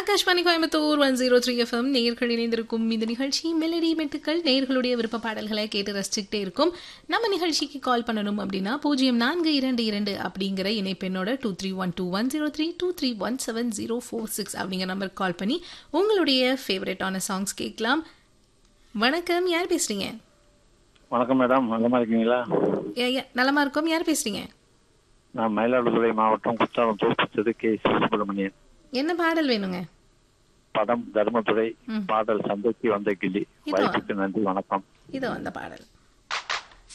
Akashvani Coimbatore one zero three FM நேர்கள் இணைந்திருக்கும் இந்த நிகழ்ச்சி மெலடி மெட்டுக்கள் நேர்களுடைய விருப்ப பாடல்களை கேட்டு ரசிச்சுக்கிட்டே இருக்கும் நம்ம நிகழ்ச்சிக்கு கால் பண்ணணும் அப்படின்னா பூஜ்ஜியம் நான்கு இரண்டு இரண்டு அப்படிங்கிற இணைப்பெண்ணோட two three one two one zero three two three one seven zero four six அப்படிங்கிற நம்பருக்கு கால் பண்ணி உங்களுடைய ஃபேவரட்டான சாங்ஸ் கேட்கலாம் வணக்கம் யார் பேசுறீங்க வணக்கம் மேடம் நலமா இருக்கீங்களா ஏ- ஏ- நலமா இருக்கோம் யார் பேசுறீங்க நான் மயிலாடுதுறை மாவட்டம் குற்றாலம் தோற்பச்சது கே சுப்பிரமணியன் என்ன பாடல் வேணுங்க படம் தர்மதுரை ம். பாடல் சந்தைக்கு வந்த கிளி இதோ. வாய்ப்புக்கு நன்றி வணக்கம் இதோ அந்த பாடல்